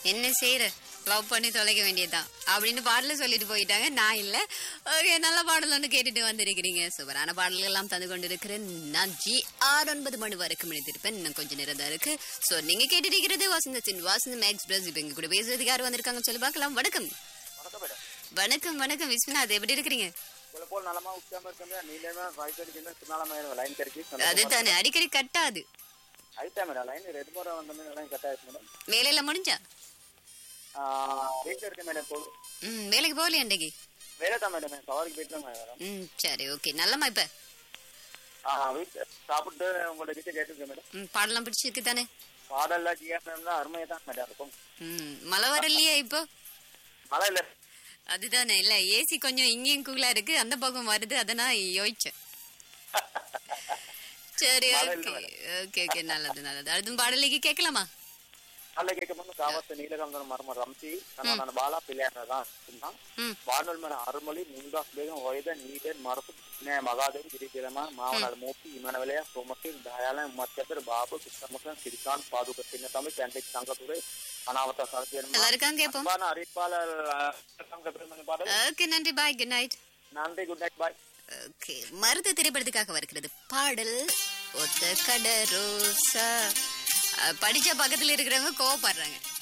என்ன செய்யற லவ் பண்ணி தொலைக்க வேண்டியதுதான் அப்படின்னு பாடல சொல்லிட்டு போயிட்டாங்க நான் இல்ல ஓகே நல்ல பாடல் ஒன்று கேட்டுட்டு வந்திருக்கிறீங்க சூப்பரான பாடல்கள் எல்லாம் தந்து கொண்டிருக்கிறேன் நான் ஜி ஆறு ஒன்பது மணி வரைக்கும் இணைந்திருப்பேன் இன்னும் கொஞ்சம் நேரம் தான் இருக்கு சோ நீங்க கேட்டுட்டு வசந்தத்தின் வாசந்தம் எக்ஸ்பிரஸ் இப்ப எங்க கூட பேசுறதுக்கு யார் வந்திருக்காங்க சொல்லி பார்க்கலாம் வணக்கம் வணக்கம் மேடம் வணக்கம் வணக்கம் விஸ்வநாத் எப்படி இருக்கிறீங்க உங்களை போல் நலமா உட்காம இருக்கமே நீலமா வாய்ப்பு அடிக்கணும் சுனாலமா லைன் கிடைச்சி அதுதானே அடிக்கடி கட்டாது ஆயிட்டா மேடம் லைன் ரெண்டு முறை வந்த லைன் கட் ஆயிடுச்சு மேடம் வேலையில முடிஞ்சா வீட்டில் இருக்கேன் மேடம் இப்போ ம் வேலைக்கு போகலையா அன்றைக்கு வேலை தான் மேடம் சவாரிக்கு போயிட்டு தான் மேடம் ம் சரி ஓகே நல்லம்மா இப்ப வீட்டில் சாப்பிட்டு உங்களோட கிட்ட கேட்டிருக்கேன் மேடம் ம் பாடலாம் பிடிச்சிருக்கு தானே பாடல்லாம் ஜிஎஃப்எம்லாம் அருமையாக தான் மேடம் இருக்கும் ம் மழை வரலையா இப்போ மழை இல்லை அதுதானே இல்ல ஏசி கொஞ்சம் இங்கேயும் கூலா இருக்கு அந்த பக்கம் வருது அத நான் யோசிச்சேன் சரி மழை ஓகே இல்ல ஓகே ஓகே நல்லது நல்லது அடுத்த பாடலுக்கு கேட்கலாமா நல்ல கேட்கும்போது காவத்து நீலகந்தன் மர்ம ரம்சி நான் பாலா பிள்ளையார் தான் இருந்தான் ம் வானொலி மேடம் அருமொழி முந்தாஸ் பேகம் வயத நீதன் மரப்பு නේ මගාදෙවි කිරිපෙලම මාවලල් මෝපි ඉමනවලය සෝමකේ දයාලන් උම්මත්කතර බාබු කිස්සමකන් සිරිකාන් පාදුක පින්න තමයි කැන්ටෙක් සංගතුරේ අනාවත සරතියන நல்லா இருக்காங்க இப்போ பான அரிப்பால சங்கத்திரமணி பாடல் ஓகே நன்றி பாய் குட் நைட் நன்றி good night bye okay Marudhu திரைப்படத்துக்காக வருகிறது பாடல் ஒத்த கட ரோசா அஹ், படிச்ச பக்கத்துல இருக்கிறவங்க கோவப்படுறாங்க